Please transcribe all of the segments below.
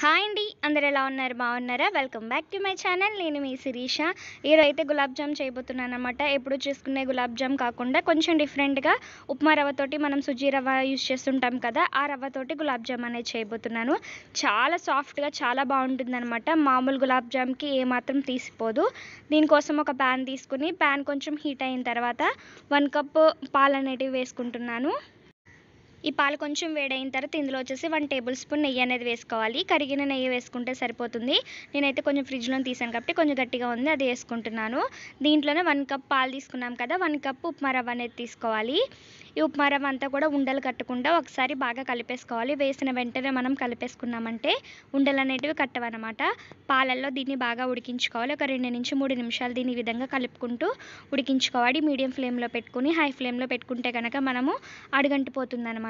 hi అండి అందరు ఎలా ఉన్నారు బాగున్నారా welcome back to my channel నేను మీ శిరీష ఈరోజు అయితే గులాబ్ జామ్ చేయబోతున్నాను అనమాట ఎప్పుడు చేసుకునే గులాబ్ జామ్ కాకుండా కొంచెం డిఫరెంట్గా ఉప్మా రవ్వతోటి మనం సుజీ రవ్వ యూస్ చేస్తుంటాం కదా ఆ రవ్వతోటి గులాబ్ జామ్ అనేది చేయబోతున్నాను చాలా సాఫ్ట్గా చాలా బాగుంటుంది అనమాట మామూలు గులాబ్ జామ్కి ఏమాత్రం తీసిపోదు దీనికోసం ఒక ప్యాన్ తీసుకుని ప్యాన్ కొంచెం హీట్ అయిన తర్వాత వన్ కప్ పాలు అనేటివి వేసుకుంటున్నాను ఈ పాలు కొంచెం వేడైన తర్వాత ఇందులో వచ్చేసి వన్ టేబుల్ స్పూన్ నెయ్యి అనేది వేసుకోవాలి కరిగిన నెయ్యి వేసుకుంటే సరిపోతుంది నేనైతే కొంచెం ఫ్రిడ్జ్లో తీసాను కాబట్టి కొంచెం గట్టిగా ఉంది అది వేసుకుంటున్నాను దీంట్లోనే వన్ కప్ పాలు తీసుకున్నాం కదా వన్ కప్ ఉప్మా రవ్వ అనేది తీసుకోవాలి ఈ ఉప్మా రవ్వ అంతా కూడా ఉండలు కట్టకుండా ఒకసారి బాగా కలిపేసుకోవాలి వేసిన వెంటనే మనం కలిపేసుకున్నామంటే ఉండలు అనేటివి కట్టవన్నమాట పాలల్లో దీన్ని బాగా ఉడికించుకోవాలి ఒక రెండు నుంచి మూడు నిమిషాలు దీన్ని ఈ విధంగా కలుపుకుంటూ ఉడికించుకోవాలి మీడియం ఫ్లేమ్లో పెట్టుకుని హై ఫ్లేమ్లో పెట్టుకుంటే కనుక మనము అడుగంటిపోతుంది అనమాట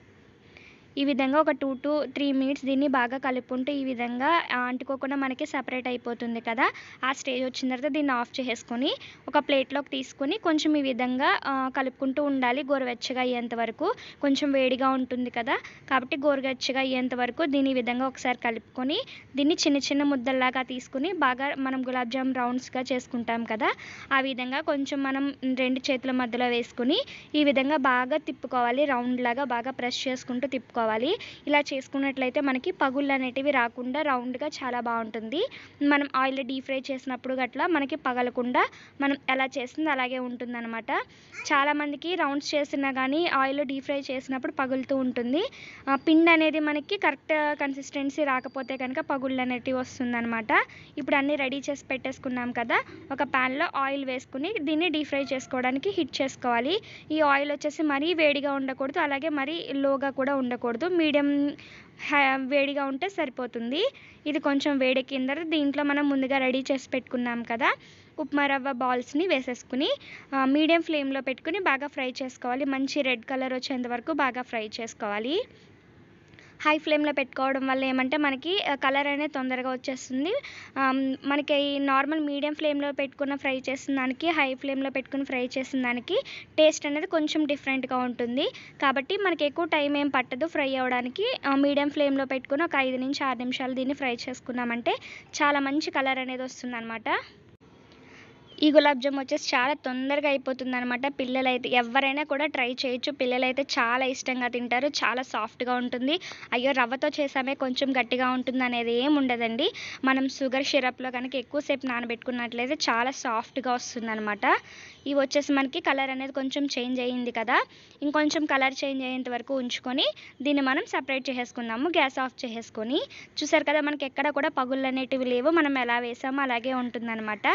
ఈ విధంగా ఒక టూ టు త్రీ మినిట్స్ దీన్ని బాగా కలుపుకుంటూ ఈ విధంగా ఆ, అంటుకోకుండా మనకి సపరేట్ అయిపోతుంది కదా ఆ స్టేజ్ వచ్చిన తర్వాత దీన్ని ఆఫ్ చేసేసుకొని ఒక ప్లేట్లోకి తీసుకొని కొంచెం ఈ విధంగా ఆ, కలుపుకుంటూ ఉండాలి గోరువెచ్చగా అయ్యేంత వరకు కొంచెం వేడిగా ఉంటుంది కదా కాబట్టి గోరువెచ్చగా అయ్యేంత వరకు దీన్ని ఈ విధంగా ఒకసారి కలుపుకొని దీన్ని చిన్న చిన్న ముద్దల్లాగా తీసుకుని బాగా మనం గులాబ్ జామ్ రౌండ్స్గా చేసుకుంటాం కదా ఆ విధంగా కొంచెం మనం రెండు చేతుల మధ్యలో వేసుకుని ఈ విధంగా బాగా తిప్పుకోవాలి రౌండ్ లాగా బాగా ప్రెస్ చేసుకుంటూ తిప్పుకోవాలి ఇలా చేసుకున్నట్లయితే మనకి పగుళ్ళు అనేటివి రాకుండా రౌండ్గా చాలా బాగుంటుంది మనం ఆయిల్ డీప్ ఫ్రై చేసినప్పుడు గట్లా మనకి పగలకుండా మనం ఎలా చేసింది అలాగే ఉంటుందన్నమాట చాలామందికి రౌండ్స్ చేసినా కానీ ఆయిల్ డీప్ ఫ్రై చేసినప్పుడు పగులుతూ ఉంటుంది ఆ, పిండి అనేది మనకి కరెక్ట్ కన్సిస్టెన్సీ రాకపోతే కనుక పగుళ్ళు అనేటివి వస్తుందన్నమాట ఇప్పుడు అన్నీ రెడీ చేసి పెట్టేసుకున్నాం కదా ఒక ప్యాన్లో ఆయిల్ వేసుకుని దీన్ని డీప్ ఫ్రై చేసుకోవడానికి హిట్ చేసుకోవాలి ఈ ఆయిల్ వచ్చేసి మరీ వేడిగా ఉండకూడదు అలాగే మరీ లోగా కూడా ఉండకూడదు మీడియం వేడిగా ఉంటే సరిపోతుంది ఇది కొంచెం వేడెక్కిన తర్వాత దీంట్లో మనం ముందుగా రెడీ చేసి పెట్టుకున్నాం కదా ఉప్మా రవ్వ బాల్స్ని వేసేసుకుని ఆ, మీడియం ఫ్లేమ్లో పెట్టుకుని బాగా ఫ్రై చేసుకోవాలి మంచి రెడ్ కలర్ వచ్చేంత వరకు బాగా ఫ్రై చేసుకోవాలి హై ఫ్లేమ్లో పెట్టుకోవడం వల్ల ఏమంటే మనకి కలర్ అనేది తొందరగా వచ్చేస్తుంది ఆమ్, మనకి ఈ నార్మల్ మీడియం ఫ్లేమ్లో పెట్టుకున్న ఫ్రై చేసిన దానికి హై ఫ్లేమ్లో పెట్టుకుని ఫ్రై చేసిన దానికి టేస్ట్ అనేది కొంచెం డిఫరెంట్గా ఉంటుంది కాబట్టి మనకి ఎక్కువ టైం ఏం పట్టదు ఫ్రై అవ్వడానికి మీడియం ఫ్లేమ్లో పెట్టుకుని ఒక ఐదు నుంచి ఆరు నిమిషాలు దీన్ని ఫ్రై చేసుకున్నామంటే చాలా మంచి కలర్ అనేది వస్తుంది ఈ గులాబ్ జామ్ వచ్చేసి చాలా తొందరగా అయిపోతుంది అనమాట పిల్లలైతే ఎవరైనా కూడా ట్రై చేయొచ్చు పిల్లలైతే చాలా ఇష్టంగా తింటారు చాలా సాఫ్ట్గా ఉంటుంది అయ్యో రవ్వతో చేసామే కొంచెం గట్టిగా ఉంటుంది అనేది ఏం ఉండదండి మనం షుగర్ సిరప్లో కనుక ఎక్కువసేపు నానబెట్టుకున్నట్లయితే చాలా సాఫ్ట్గా వస్తుంది అనమాట ఇవి వచ్చేసి మనకి కలర్ అనేది కొంచెం చేంజ్ అయ్యింది కదా ఇంకొంచెం కలర్ చేంజ్ అయ్యేంత వరకు ఉంచుకొని దీన్ని మనం సపరేట్ చేసేసుకుందాము గ్యాస్ ఆఫ్ చేసేసుకొని చూసారు కదా మనకి ఎక్కడ కూడా పగుళ్ళు అనేటివి లేవు మనం ఎలా వేసామో అలాగే ఉంటుందన్నమాట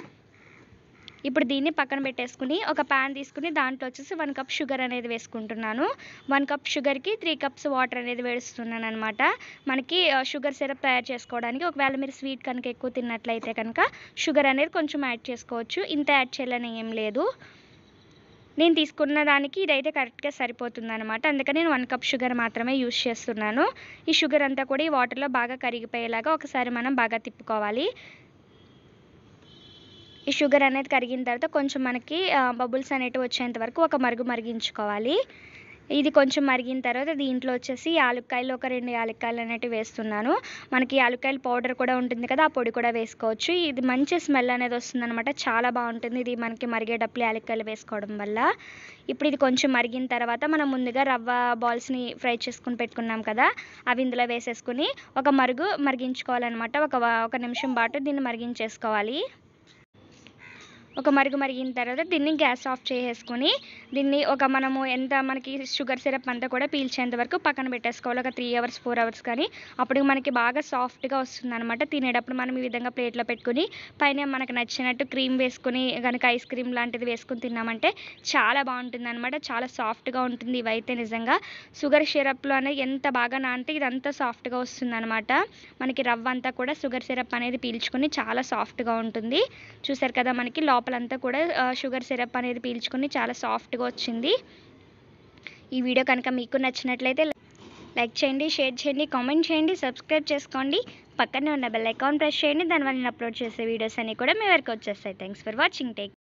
ఇప్పుడు దీన్ని పక్కన పెట్టేసుకుని ఒక ప్యాన్ తీసుకుని దాంట్లో వచ్చేసి వన్ కప్ షుగర్ అనేది వేసుకుంటున్నాను వన్ కప్ షుగర్కి త్రీ కప్స్ వాటర్ అనేది వేస్తున్నాను అనమాట మనకి ఆ, షుగర్ సిరప్ తయారు చేసుకోవడానికి ఒకవేళ మీరు స్వీట్ కనుక ఎక్కువ తిన్నట్లయితే కనుక షుగర్ అనేది కొంచెం యాడ్ చేసుకోవచ్చు ఇంత యాడ్ చేయాలని ఏం లేదు నేను తీసుకున్న దానికి ఇదైతే కరెక్ట్గా సరిపోతుంది అనమాట అందుకని నేను వన్ కప్ షుగర్ మాత్రమే యూస్ చేస్తున్నాను ఈ షుగర్ అంతా కూడా ఈ వాటర్లో బాగా కరిగిపోయేలాగా ఒకసారి మనం బాగా తిప్పుకోవాలి ఈ షుగర్ అనేది కరిగిన తర్వాత కొంచెం మనకి బబుల్స్ అనేటివి వచ్చేంత వరకు ఒక మరుగు మరిగించుకోవాలి ఇది కొంచెం మరిగిన తర్వాత దీంట్లో వచ్చేసి యాలక్కాయలు ఒక రెండు యాలక్కాయలు అనేటివి వేస్తున్నాను మనకి యాలక్కాయల పౌడర్ కూడా ఉంటుంది కదా ఆ పొడి కూడా వేసుకోవచ్చు ఇది మంచి స్మెల్ అనేది వస్తుంది అనమాట చాలా బాగుంటుంది ఇది మనకి మరిగేటప్పుడు యాలక్కాయలు వేసుకోవడం వల్ల ఇప్పుడు ఇది కొంచెం మరిగిన తర్వాత మనం ముందుగా రవ్వ బాల్స్ని ఫ్రై చేసుకుని పెట్టుకున్నాం కదా అవి ఇందులో వేసేసుకుని ఒక మరుగు మరిగించుకోవాలన్నమాట ఒక వ- ఒక నిమిషం పాటు దీన్ని మరిగించేసుకోవాలి ఒక మరుగు మరిగిన తర్వాత దీన్ని గ్యాస్ ఆఫ్ చేసేసుకొని దీన్ని ఒక మనము ఎంత మనకి షుగర్ సిరప్ అంతా కూడా పీల్చేంత వరకు పక్కన పెట్టేసుకోవాలి ఒక త్రీ అవర్స్ ఫోర్ అవర్స్ కానీ అప్పుడు మనకి బాగా సాఫ్ట్గా వస్తుంది అనమాట తినేటప్పుడు మనం ఈ విధంగా ప్లేట్లో పెట్టుకుని పైన మనకు నచ్చినట్టు క్రీమ్ వేసుకుని కనుక ఐస్ క్రీమ్ లాంటిది వేసుకుని తిన్నామంటే చాలా బాగుంటుంది అనమాట చాలా సాఫ్ట్గా ఉంటుంది ఇవైతే నిజంగా షుగర్ సిరప్లో అనేది ఎంత బాగా నానితే ఇదంతా సాఫ్ట్గా వస్తుంది అనమాట మనకి రవ్వ అంతా కూడా షుగర్ సిరప్ అనేది పీల్చుకొని చాలా సాఫ్ట్గా ఉంటుంది చూసారు కదా మనకి లోపలంతా కూడా ఆ, షుగర్ సిరప్ అనేది పీల్చుకొని చాలా సాఫ్ట్గా వచ్చింది ఈ వీడియో కనుక మీకు నచ్చినట్లయితే లైక్ చేయండి షేర్ చేయండి కామెంట్ చేయండి సబ్స్క్రైబ్ చేసుకోండి పక్కనే ఉన్న బెల్ ఐకాన్ ప్రెస్ చేయండి దానివల్ల నేను అప్లోడ్ చేసే వీడియోస్ అన్నీ కూడా మీ వరకు వచ్చేస్తాయి థ్యాంక్స్ ఫర్ వాచింగ్ టేక్